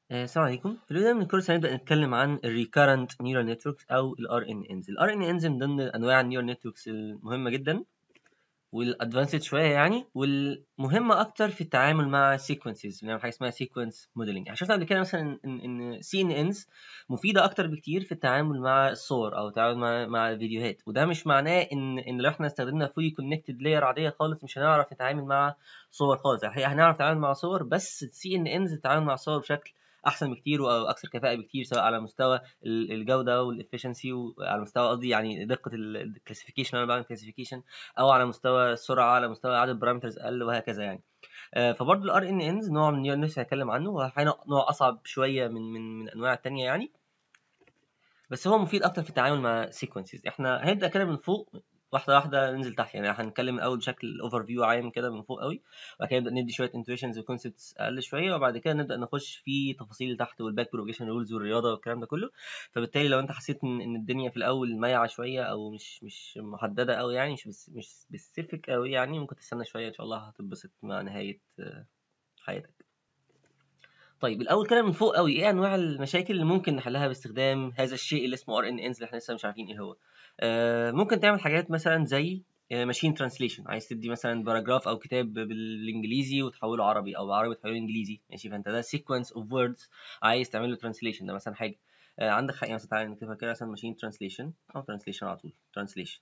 آه، السلام عليكم في البداية من الكورس هنبدأ نتكلم عن ال Recurrent Neural Networks أو ال RNNs ال RNNs من ضمن أنواع ال Neural Networks المهمة جدا وال Advanced شوية يعني والمهمة أكتر في التعامل مع Sequences بنعمل حاجة اسمها Sequence Modeling يعني شفنا قبل كده مثلا إن إن CNNs مفيدة أكتر بكتير في التعامل مع الصور أو التعامل مع مع الفيديوهات وده مش معناه إن إن لو إحنا استخدمنا Fully Connected Layer عادية خالص مش هنعرف نتعامل مع صور خالص الحقيقة هنعرف نتعامل مع صور بس ال CNNs التعامل مع صور بشكل احسن بكتير واكثر كفاءه بكتير سواء على مستوى الجوده والافشنسي وعلى مستوى قصدي يعني دقه الكلاسيفيكيشن انا بعمل كلاسيفيكيشن او على مستوى السرعه على مستوى عدد بارامترز اقل وهكذا يعني فبرضه الار ان انز نوع من النيورال نتوركس هنتكلم عنه وهو نوع اصعب شويه من من من الانواع الثانيه يعني بس هو مفيد اكتر في التعامل مع سيكونسز احنا هنبدا كده من فوق واحده واحده ننزل تحت يعني هنتكلم الاول بشكل اوفر فيو عام كده من فوق قوي وبعد كده نبدا ندي شويه انتويشنز وكونسبتس اقل شويه وبعد كده نبدا نخش في تفاصيل تحت والباك بروجيشن رولز والرياضه والكلام ده كله فبالتالي لو انت حسيت ان ان الدنيا في الاول مايعه شويه او مش مش محدده قوي يعني مش بس مش سبيسيفيك قوي يعني ممكن تستنى شويه ان شاء الله هتتبسط مع نهايه حياتك طيب الاول كده من فوق قوي ايه انواع المشاكل اللي ممكن نحلها باستخدام هذا الشيء اللي اسمه ار ان انز اللي احنا لسه مش عارفين ايه هو آه ممكن تعمل حاجات مثلا زي ماشين ترانسليشن عايز تدي مثلا باراجراف او كتاب بالانجليزي وتحوله عربي او عربي تحوله انجليزي ماشي فانت ده سيكونس اوف ووردز عايز تعمل له ترانسليشن ده مثلا حاجه آه عندك حاجه مثلا تعالى نكتبها كده مثلا ماشين ترانسليشن او ترانسليشن على طول ترانسليشن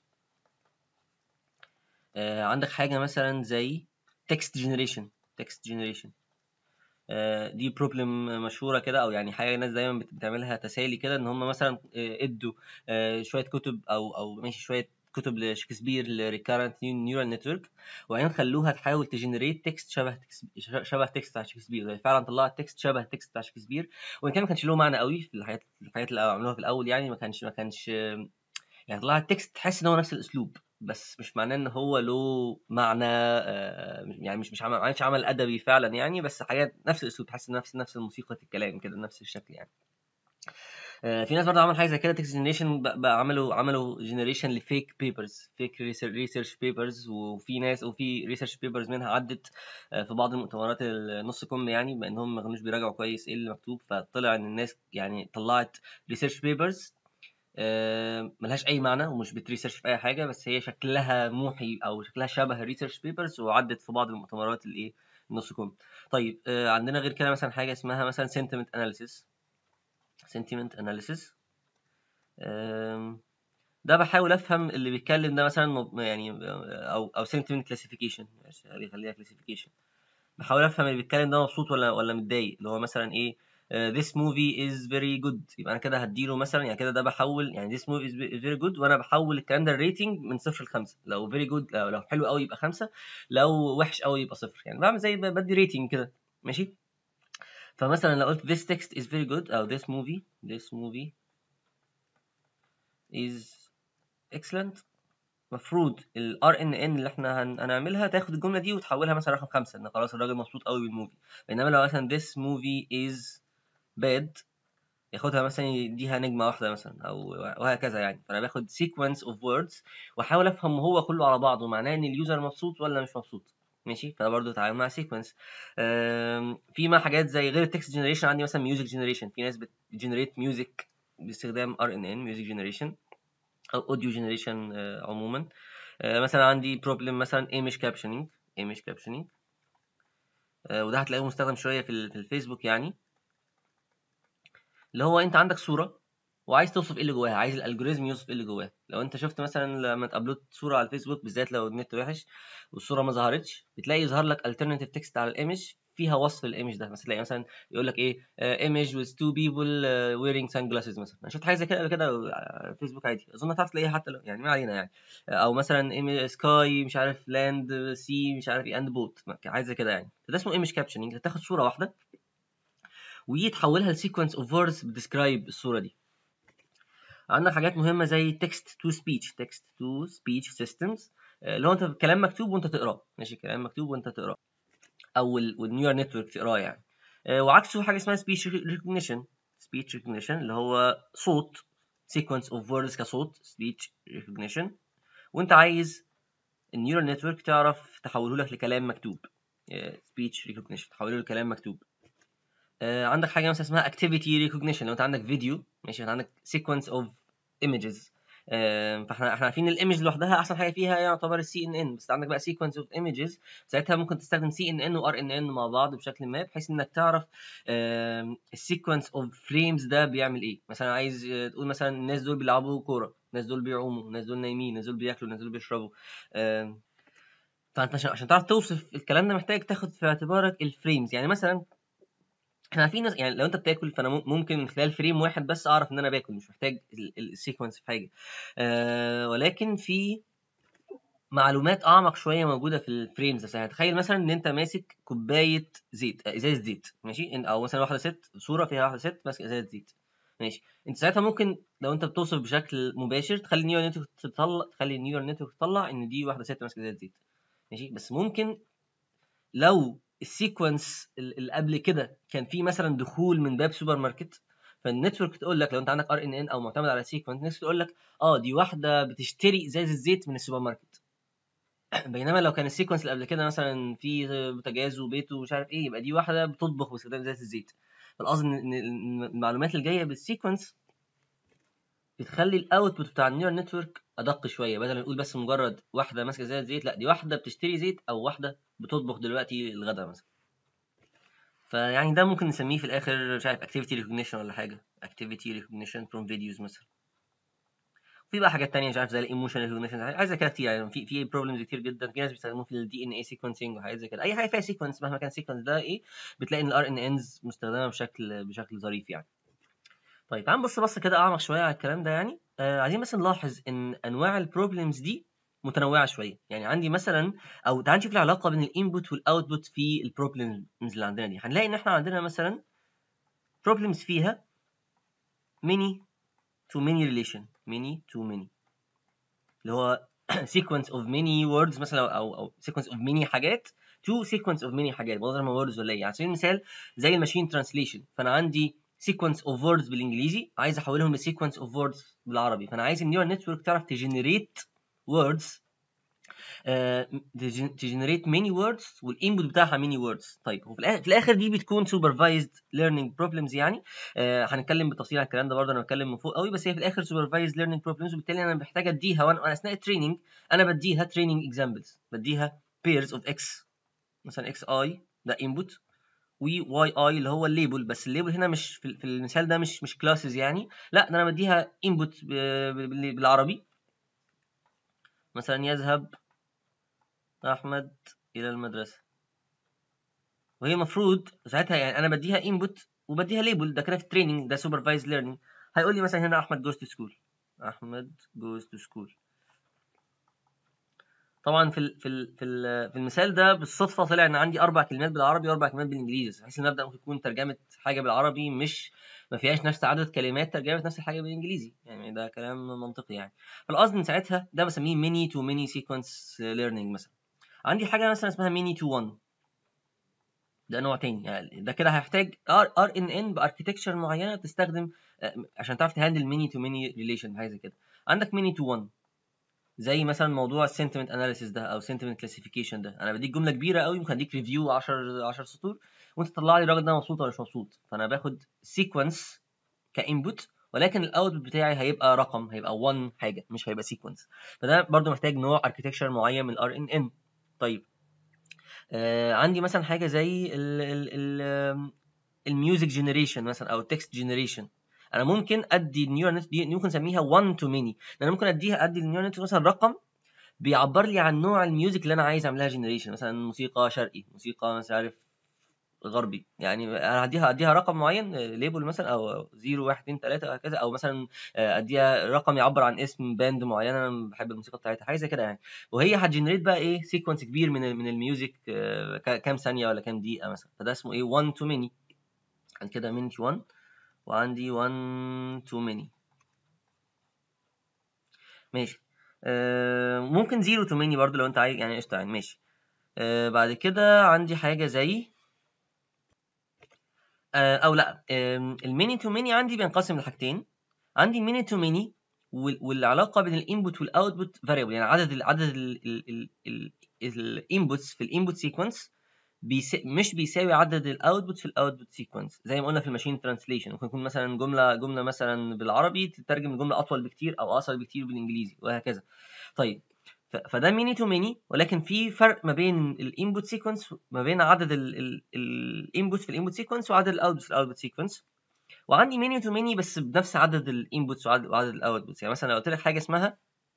آه عندك حاجه مثلا زي تكست جنريشن تكست جنريشن دي بروبلم مشهوره كده او يعني حاجه الناس دايما بتعملها تسالي كده ان هم مثلا ادوا شويه كتب او او ماشي شويه كتب لشكسبير لريكارنت نيورال نتورك وبعدين خلوها تحاول تجنريت تكست شبه تكست شبه تكست بتاع شكسبير فعلا طلعت تكست شبه تكست بتاع شكسبير وان كان ما كانش له معنى قوي في الحاجات الحاجات اللي عملوها في الاول يعني ما كانش ما كانش يعني طلعت تكست تحس ان هو نفس الاسلوب بس مش معناه ان هو له معنى يعني مش مش عمل مش عمل ادبي فعلا يعني بس حاجات نفس الاسلوب تحس نفس نفس موسيقى الكلام كده نفس الشكل يعني في ناس برضه عملوا حاجه زي كده تكست جنريشن بقى عملوا عملوا جنريشن لفيك بيبرز فيك ريسيرش بيبرز وفي ناس وفي ريسيرش بيبرز منها عدت في بعض المؤتمرات النص كم يعني بانهم ما كانوش بيراجعوا كويس ايه اللي مكتوب فطلع ان الناس يعني طلعت ريسيرش بيبرز آه ملهاش اي معنى ومش بتريسيرش في اي حاجه بس هي شكلها موحي او شكلها شبه الريسيرش بيبرز وعدت في بعض المؤتمرات الايه النص كم طيب آه عندنا غير كده مثلا حاجه اسمها مثلا sentiment analysis sentiment analysis آه ده بحاول افهم اللي بيتكلم ده مثلا يعني او او sentiment classification خليها classification بحاول افهم اللي بيتكلم ده مبسوط ولا ولا متضايق اللي هو مثلا ايه Uh, this movie is very good يبقى انا كده هديله مثلا يعني كده ده بحول يعني this movie is very good وانا بحول الكلام ده الريتنج من صفر لخمسه لو very good لو, لو حلو قوي يبقى خمسه لو وحش قوي يبقى صفر يعني بعمل زي بدي ريتنج كده ماشي فمثلا لو قلت this text is very good او this movie this movie is excellent المفروض ال RNN اللي احنا هنعملها تاخد الجمله دي وتحولها مثلا رقم خمسه ان خلاص الراجل مبسوط قوي بالموفي بينما لو مثلا this movie is باد ياخدها مثلا يديها نجمة واحدة مثلا أو وهكذا يعني فأنا باخد sequence of words وأحاول أفهم هو كله على بعضه معناه إن اليوزر مبسوط ولا مش مبسوط ماشي فده برضه تعامل مع sequence في ما حاجات زي غير التكست جنريشن عندي مثلا ميوزك جنريشن في ناس بتجنريت ميوزك باستخدام RNN ميوزك جنريشن أو أوديو جنريشن عموما مثلا عندي بروبلم مثلا image captioning image captioning وده هتلاقيه مستخدم شوية في الفيسبوك يعني اللي هو انت عندك صوره وعايز توصف ايه اللي جواها عايز الالجوريزم يوصف ايه اللي جواها لو انت شفت مثلا لما تابلود صوره على الفيسبوك بالذات لو النت وحش والصوره ما ظهرتش بتلاقي يظهر لك alternative تكست على الايمج فيها وصف الايمج ده مثلا تلاقي مثلا يقول لك ايه ايمج with two people wearing sunglasses مثلا انا شفت حاجه زي كده قبل كده على الفيسبوك عادي اظن هتعرف تلاقيها حتى لو يعني ما علينا يعني او مثلا سكاي مش عارف لاند سي مش عارف ايه اند بوت حاجه زي كده يعني فده اسمه ايمج كابشننج هتاخد صوره واحده وتحولها لسيكونس اوف ووردز بتسكرايب الصوره دي عندك حاجات مهمه زي تكست تو سبيتش تكست تو سبيتش سيستمز اللي هو انت كلام مكتوب وانت تقراه ماشي كلام مكتوب وانت تقراه او والنيورال نتورك تقراه يعني وعكسه حاجه اسمها سبيتش ريكوجنيشن سبيتش ريكوجنيشن اللي هو صوت سيكونس اوف ووردز كصوت سبيتش ريكوجنيشن وانت عايز النيورال نتورك تعرف تحوله لك لكلام مكتوب سبيتش ريكوجنيشن تحوله لكلام مكتوب آه عندك حاجه مثلا اسمها اكتيفيتي ريكوجنيشن لو انت عندك فيديو ماشي انت عندك سيكونس اوف ايمجز فاحنا احنا عارفين الايمج لوحدها احسن حاجه فيها يعتبر السي ان ان بس عندك بقى سيكونس اوف ايمجز ساعتها ممكن تستخدم سي ان ان وار ان ان مع بعض بشكل ما بحيث انك تعرف السيكونس اوف فريمز ده بيعمل ايه مثلا عايز آه، تقول مثلا الناس دول بيلعبوا كوره الناس دول بيعوموا الناس دول نايمين الناس دول بياكلوا الناس دول بيشربوا آم، فانت عشان عشان تعرف توصف الكلام ده محتاج تاخد في اعتبارك الفريمز يعني مثلا احنا عارفين ناس- يعني لو انت بتاكل فانا مم- ممكن من خلال فريم واحد بس اعرف ان انا باكل مش محتاج السيكونس في حاجه أه ولكن في معلومات اعمق شويه موجوده في الفريمز مثلا تخيل مثلا ان انت ماسك كوبايه زيت آه، ازازه زيت ماشي إن- او مثلا واحده ست صوره فيها واحده ست ماسكه ازازه زيت ماشي انت ساعتها ممكن لو انت بتوصف بشكل مباشر تخلي النيورال نتورك تطلع تخلي النيورال نتورك تطلع ان دي واحده ست ماسكه ازازه زيت ماشي بس ممكن لو السيكونس ال- اللي قبل كده كان في مثلا دخول من باب سوبر ماركت فالنتورك تقول لك لو انت عندك ار ان ان او معتمد على سيكونس الناس تقول لك اه دي واحده بتشتري ازازه زيت من السوبر ماركت بينما لو كان السيكونس اللي قبل كده مثلا في بوتاجاز وبيت ومش عارف ايه يبقى دي واحده بتطبخ باستخدام ازازه الزيت فالقصد ان إن- إن المعلومات اللي جايه بالسيكونس بتخلي الاوتبوت بتاع النيورال نتورك ادق شويه بدل ما نقول بس مجرد واحده ماسكه ازازه زيت لا دي واحده بتشتري زيت او واحده بتطبخ دلوقتي الغداء مثلا فيعني ده ممكن نسميه في الاخر مش عارف activity recognition ولا حاجه activity recognition from videos مثلا في بقى حاجات تانية مش عارف زي الايموشن recognition عايز زي كده كتير يعني في في بروبلمز كتير جدا في ناس بيستخدموه في الدي ان اي سيكونسنج وحاجات زي كده اي حاجه فيها سيكونس مهما كان السيكونس ده ايه بتلاقي ان الار ان انز مستخدمه بشكل بشكل ظريف يعني طيب تعال نبص بص كده اعمق شويه على الكلام ده يعني آه عايزين بس نلاحظ ان انواع البروبلمز دي متنوعه شويه يعني عندي مثلا او تعال نشوف العلاقه بين الانبوت والاوتبوت في البروبلمز اللي عندنا دي هنلاقي ان احنا عندنا مثلا بروبلمز فيها many to many relation many to many اللي هو sequence of many words مثلا او او sequence of many حاجات to sequence of many حاجات بغض النظر words ولا ايه على سبيل المثال زي الماشين ترانسليشن فانا عندي sequence of words بالانجليزي عايز احولهم ل sequence of words بالعربي فانا عايز النيورال نتورك تعرف تجنريت words تجنريت ماني ووردز والانبوت بتاعها ماني ووردز طيب وفي الآخر, في الاخر دي بتكون سوبرفايزد ليرنينج بروبلمز يعني آه هنتكلم بالتفصيل عن الكلام ده برضه انا بتكلم من فوق قوي بس هي في الاخر سوبرفايزد ليرنينج بروبلمز وبالتالي انا محتاج اديها وانا وأنا اثناء التريننج انا بديها تريننج اكزامبلز بديها pairs of x مثلا اكس اي ده انبوت وواي اي اللي هو الليبل بس الليبل هنا مش في في المثال ده مش مش كلاسز يعني لا ده انا بديها انبوت بالعربي مثلا يذهب احمد الى المدرسه وهي المفروض ساعتها يعني انا بديها انبوت وبديها ليبل ده كده في التريننج ده سوبرفايز ليرنينج هيقول لي مثلا هنا احمد جوز تو سكول احمد جوز تو سكول طبعا في ال في ال في, ال في المثال ده بالصدفه طلع ان عندي اربع كلمات بالعربي واربع كلمات بالانجليزي بحيث المبدا ممكن يكون ترجمه حاجه بالعربي مش ما فيهاش نفس عدد كلمات ترجمه نفس الحاجه بالانجليزي يعني ده كلام منطقي يعني فالقصد من ساعتها ده بسميه ميني تو ميني سيكونس ليرنينج مثلا عندي حاجه مثلا اسمها ميني تو 1 ده نوع تاني يعني ده كده هيحتاج ار ار ان ان باركتكتشر معينه تستخدم عشان تعرف تهندل ميني تو ميني ريليشن حاجه زي كده عندك ميني تو 1 زي مثلا موضوع السنتمنت اناليسيس ده او سنتمنت كلاسيفيكيشن ده انا بديك جمله كبيره قوي ممكن اديك ريفيو 10 10 سطور وانت تطلع لي الراجل ده مبسوط ولا مش مبسوط فانا باخد سيكونس كانبوت ولكن الاوتبوت بتاعي هيبقى رقم هيبقى 1 حاجه مش هيبقى سيكونس فده برضو محتاج نوع اركتكتشر معين من الار ان ان طيب آه عندي مثلا حاجه زي الميوزك جنريشن مثلا او التكست جنريشن انا ممكن ادي النيورال نت دي ممكن نسميها 1 تو ميني انا ممكن اديها ادي النيورال نت مثلا رقم بيعبر لي عن نوع الميوزك اللي انا عايز اعملها جنريشن مثلا موسيقى شرقي موسيقى مش عارف غربي يعني انا هديها اديها رقم معين ليبل مثلا او 0 1 2 3 وهكذا او مثلا اديها رقم يعبر عن اسم باند معين انا بحب الموسيقى بتاعتها حاجه زي كده يعني وهي هتجنريت بقى ايه سيكونس كبير من من الميوزك كام ثانيه ولا كام دقيقه مثلا فده اسمه ايه 1 تو ميني عن كده ميني 1 وعندي 1 تو ميني ماشي آه ممكن 0 تو ميني برضو لو انت عايز يعني قشطه يعني ماشي آه بعد كده عندي حاجه زي آه او لا آه الميني تو ميني عندي بينقسم لحاجتين عندي ميني تو ميني والعلاقه بين الانبوت والاوتبوت فاريبل يعني عدد ال عدد الانبوتس في الانبوت سيكونس بيس... مش بيساوي عدد الاوتبوت في الاوتبوت سيكونس زي ما قلنا في الماشين ترانسليشن ممكن يكون مثلا جمله جمله مثلا بالعربي تترجم جمله اطول بكتير او اقصر بكتير بالانجليزي وهكذا طيب ف... فده ميني تو ميني ولكن في فرق ما بين الانبوت سيكونس ما بين عدد الانبوت في الانبوت سيكونس وعدد الاوتبوت في الاوتبوت سيكونس وعندي ميني تو ميني بس بنفس عدد الانبوتس وعدد, وعدد الاوتبوتس يعني مثلا لو قلت لك حاجه اسمها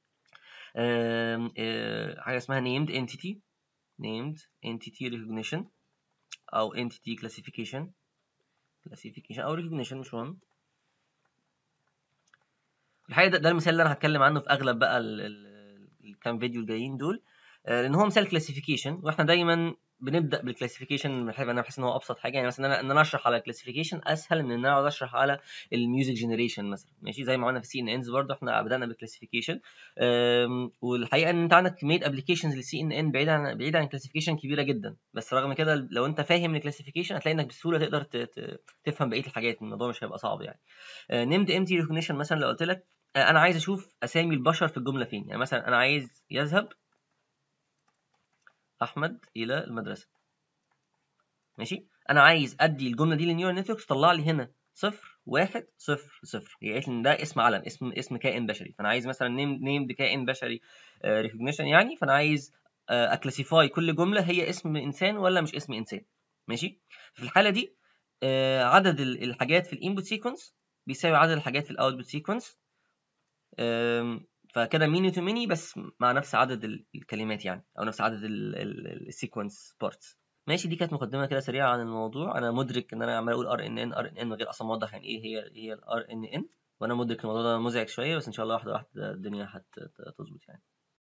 حاجه اسمها named entity named entity recognition او entity classification classification او recognition مش مهم الحقيقه ده, ده المثال اللي انا هتكلم عنه في اغلب بقى الكام فيديو الجايين دول لان هو مثال كلاسيفيكيشن واحنا دايما بنبدا بالكلاسيفيكيشن بحب انا بحس ان هو ابسط حاجه يعني مثلا ان انا اشرح على الكلاسيفيكيشن اسهل من ان انا اقعد اشرح على الميوزك جنريشن مثلا ماشي زي ما عملنا في سي ان انز برضه احنا بدانا بالكلاسيفيكيشن والحقيقه ان انت عندك كميه ابلكيشنز للسي ان ان بعيد عن بعيد عن الكلاسيفيكيشن كبيره جدا بس رغم كده لو انت فاهم الكلاسيفيكيشن هتلاقي انك بسهوله تقدر تفهم بقيه الحاجات الموضوع مش هيبقى صعب يعني نمد امتي ريكوجنيشن مثلا لو قلت لك انا عايز اشوف اسامي البشر في الجمله فين يعني مثلا انا عايز يذهب احمد الى المدرسه ماشي انا عايز ادي الجمله دي للنيورال نتورك تطلع لي هنا صفر واحد صفر صفر هي قالت لي ان ده اسم علم اسم اسم كائن بشري فانا عايز مثلا نيم نيم كائن بشري ريكوجنيشن يعني فانا عايز اكلاسيفاي كل جمله هي اسم انسان ولا مش اسم انسان ماشي في الحاله دي عدد الحاجات في الانبوت سيكونس بيساوي عدد الحاجات في الاوتبوت سيكونس فكده ميني تو ميني بس مع نفس عدد الكلمات يعني او نفس عدد السيكونس بارتس ماشي دي كانت مقدمه كده سريعه عن الموضوع انا مدرك ان انا عمال اقول ار ان ان ار ان ان من غير اصلا موضح يعني ايه هي هي الار ان ان وانا مدرك الموضوع ده مزعج شويه بس ان شاء الله واحده واحده الدنيا هتظبط يعني